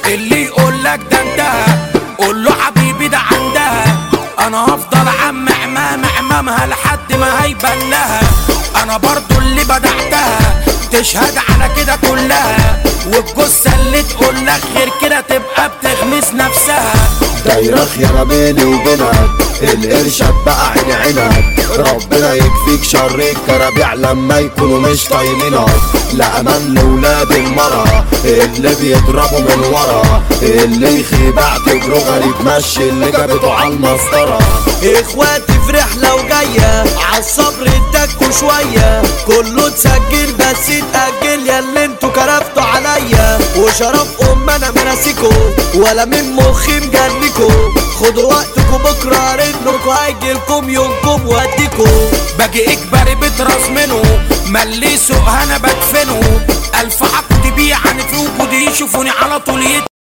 اللي يقول لك ده انتهى قول له حبيبي ده عندها انا هفضل عم عمام عمامها لحد ما هيبان لها انا برضو اللي بدعتها تشهد على كده كلها والجثة اللي تقول لك غير كده تبقى بتغمس نفسها دايرة خيانة بيني وبينك القرشة بقى عين عينك ربنا يكفيك شر الكرابيع لما يكونوا مش طايلينك لا امان لولاد المرة اللي بيضربوا من ورا اللي يخيب اعتبره غريب مشي اللي جابته على المسطرة اخواتي في رحلة وجاية عالصبر اداكوا شوية كله اتسجل بس اتأجل يا اللي انتوا كرفتوا عليا وشرف ام انا مناسيكو ولا من مخي مجنكو خدوا وقتكم بكرة رنكوا هيجيلكم يومكم واديكوا باجي اجباري بتراس منه ملي سوقها انا بدفنه الف عقد بيه عن في وجودي يشوفوني على طول يت